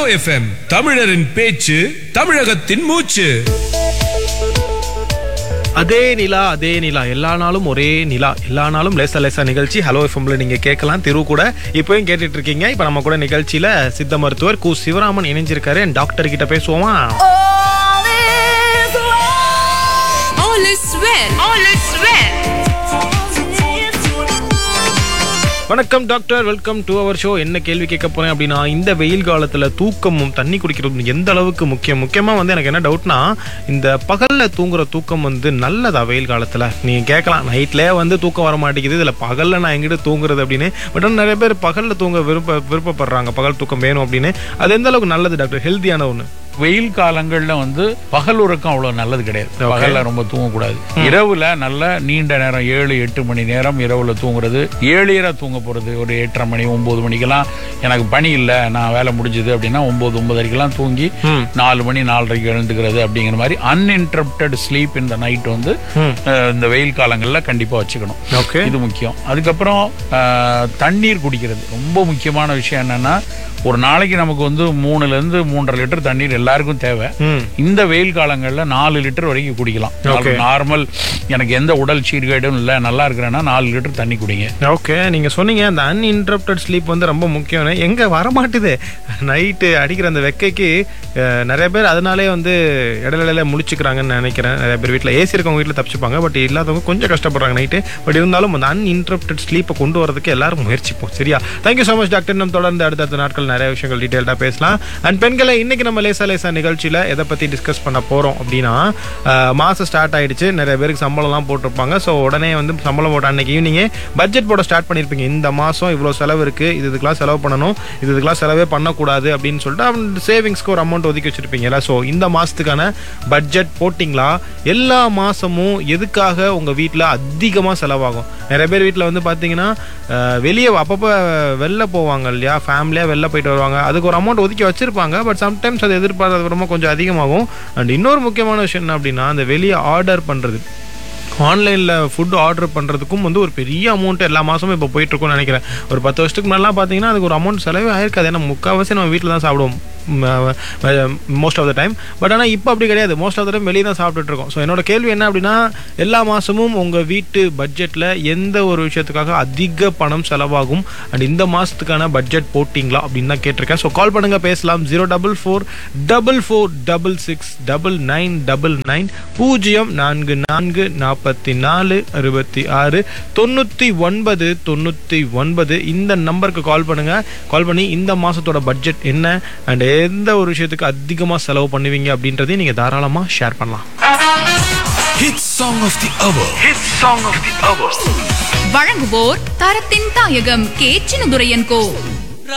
FM தமிழரின் பேச்சு தமிழகத்தின் மூச்சு அதே நிலா அதே நிலா எல்லா நாளும் ஒரே நிலா எல்லா நாளும் லேசா லேசா நிகழ்ச்சி ஹலோ எஃப்எம்ல நீங்க கேட்கலாம் திரு கூட இப்போயும் கேட்டுட்டு இருக்கீங்க இப்போ நம்ம கூட நிகழ்ச்சியில சித்த மருத்துவர் கு சிவராமன் இணைஞ்சிருக்காரு டாக்டர் கிட்ட பேசுவோமா All is well. All is well. வணக்கம் doctor welcome to our show என்ன கேள்வி கேட்க போறேன் அப்படின்னா இந்த வெயில் காலத்துல தூக்கமும் தண்ணி குடிக்கிறதும் எந்த அளவுக்கு முக்கியம் முக்கியமா வந்து எனக்கு என்ன டவுட்னா இந்த பகல்ல தூங்குற தூக்கம் வந்து நல்லதா வெயில் காலத்துல நீங்க கேட்கலாம் நைட்லயே வந்து தூக்கம் வர மாட்டேங்குது இதுல பகல்ல நான் எங்கிட்ட தூங்குறது அப்படின்னு பட் ஆனா நிறைய பேர் பகல்ல தூங்க விருப்ப விருப்பப்படுறாங்க பகல் தூக்கம் வேணும் அப்படின்னு அது எந்த அளவுக்கு நல்லது டாக்டர் ஹெல்த்தியான ஒண்ணு வெயில் காலங்கள்ல வந்து பகல் உறக்கம் அவ்வளவு நல்லது கிடையாது Okay. பகல்ல ரொம்ப தூங்கக்கூடாது இரவுல நல்ல நீண்ட நேரம் ஏழு எட்டு மணி நேரம் இரவுல தூங்குறது ஏழியரா தூங்க போறது ஒரு எட்டரை மணி ஒன்பது மணிக்கெல்லாம் எனக்கு பணி இல்ல நான் வேலை முடிஞ்சது அப்படின்னா ஒன்பது ஒன்பதரைக்கெல்லாம் தூங்கி நாலு மணி நாலரைக்கு எழுந்துக்கிறது அப்படிங்கிற மாதிரி அன்இன்டரப்டட் ஸ்லீப் இந்த நைட் வந்து அஹ், இந்த வெயில் காலங்கள்ல கண்டிப்பா வச்சுக்கணும் ஓகே இது முக்கியம் அதுக்கப்புறம் ஆஹ், தண்ணீர் குடிக்கிறது ரொம்ப முக்கியமான விஷயம் என்னன்னா ஒரு நாளைக்கு நமக்கு வந்து மூணுல இருந்து மூன்றரை லிட்டர் தண்ணீர் எல்லாருக்கும் தேவை ம் இந்த வெயில் காலங்கள்ல நாலு லிட்டர் வரைக்கும் குடிக்கலாம் Okay. நார்மல் எனக்கு எந்த உடல் சீர்கேடும் இல்லை நல்லா இருக்கிறேன்னா நாலு லிட்டர் தண்ணி குடிங்க ஓகே நீங்க சொன்னீங்க அந்த அன்இன்டரப்டட் ஸ்லீப் வந்து ரொம்ப முக்கியம்னு எங்க வரமாட்டுது நைட்டு அடிக்கிற அந்த வெக்கைக்கு அஹ், நிறைய பேர் அதனாலே வந்து இடையில முழிச்சுக்கிறாங்கன்னு நினைக்கிறேன் நிறைய பேர் வீட்டில் ஏசி இருக்கவங்க வீட்டில் தப்பிச்சுப்பாங்க பட் இல்லாதவங்க கொஞ்சம் கஷ்டப்படுறாங்க நைட்டு பட் இருந்தாலும் அந்த அன்இன்டரப்டட் ஸ்லீப்பை கொண்டு வரதுக்கு எல்லாரும் முயற்சிப்போம் சரியா தேங்க்யூ ஸோ மச் டாக்டர் நம்ம தொடர்ந்து அடுத்தடுத்த நாட்கள் நிறைய விஷயங்கள் டீட்டெயில்டாக பேசலாம் அண்ட் பெண்களை இன்னைக்கு நம்ம லேசா லேசா நிகழ்ச்சியில் எதை பற்றி டிஸ்கஸ் பண்ண போகிறோம் அப்படின்னா அஹ், மாசம் ஸ்டார்ட் ஆயிடுச்சு நிறைய பேருக்கு சம்பளம்லாம் போட்டிருப்பாங்க ஸோ உடனே வந்து சம்பளம் போட்ட அன்னைக்கு ஈவினிங்கே பட்ஜெட் போட ஸ்டார்ட் பண்ணியிருப்பீங்க இந்த மாதம் இவ்வளோ செலவு இருக்குது இது இதுக்கெல்லாம் செலவு பண்ணணும் இது இதுக்கெல்லாம் செலவே பண்ணக்கூடாது அப்படின்னு சொல்லிட்டு சேவிங்ஸ்க்கு ஒரு அமௌண்ட் ஒதுக்கி வச்சிருப்பீங்களா ஸோ இந்த மாதத்துக்கான பட்ஜெட் போட்டிங்களா எல்லா மாதமும் எதுக்காக உங்கள் வீட்டில் அதிகமாக செலவாகும் நிறைய பேர் வீட்டில் வந்து பார்த்தீங்கன்னா அஹ், வெளியே அப்பப்போ வெளில போவாங்க இல்லையா ஃபேமிலியாக வெளில போயிட்டு வருவாங்க அதுக்கு ஒரு அமௌண்ட் ஒதுக்கி வச்சிருப்பாங்க பட் சம்டைம்ஸ் அது எதிர்பார்த்தது விடமா கொஞ்சம் அதிகமாகும் அண்ட் இன்னொரு முக்கியமான விஷயம் என்ன அப்படின்னா அந்த வெளியே ஆர்டர் பண்ணுறது ஆன்லைனில் ஃபுட் ஆர்டர் பண்ணுறதுக்கும் வந்து ஒரு பெரிய அமௌண்ட் எல்லா மாதமும் இப்போ போயிட்டு இருக்கும்னு நினைக்கிறேன் ஒரு பத்து வருஷத்துக்கு முன்னாடிலாம் பார்த்தீங்கன்னா அதுக்கு ஒரு அமௌண்ட் செலவே ஆயிருக்காது ஏன்னா முக்கால்வாசி நம்ம வீட்டில் தான் சாப்பிடுவோம் most of the time but ஆனால் இப்போ அப்படி கிடையாது மோஸ்ட் ஆஃப் த டைம் வெளியே தான் சாப்பிட்டுட்டு இருக்கோம் ஸோ என்னோட கேள்வி என்ன அப்படின்னா எல்லா மாதமும் உங்கள் வீட்டு பட்ஜெட்டில் எந்த ஒரு விஷயத்துக்காக அதிக பணம் செலவாகும் அண்ட் இந்த மாதத்துக்கான பட்ஜெட் போட்டிங்களா அப்படின்னு தான் கேட்டிருக்கேன் ஸோ கால் பண்ணுங்கள் பேசலாம் zero double four double four double six double nine double nine பூஜ்ஜியம் நான்கு நான்கு நாற்பத்தி நாலு அறுபத்தி ஆறு தொண்ணூற்றி ஒன்பது தொண்ணூற்றி ஒன்பது இந்த நம்பருக்கு கால் பண்ணுங்க கால் பண்ணி இந்த மாதத்தோட பட்ஜெட் என்ன அண்ட் எந்த ஒரு விஷயத்துக்கு அதிகமாக செலவு பண்ணுவீங்க அப்படின்றதையும் நீங்கள் தாராளமாக ஷேர் பண்ணலாம் Hit song of the hour. Hit song of the hour. வழங்குவோர் தரத்தின் தாயகம் கே சின்னதுரையன் கோ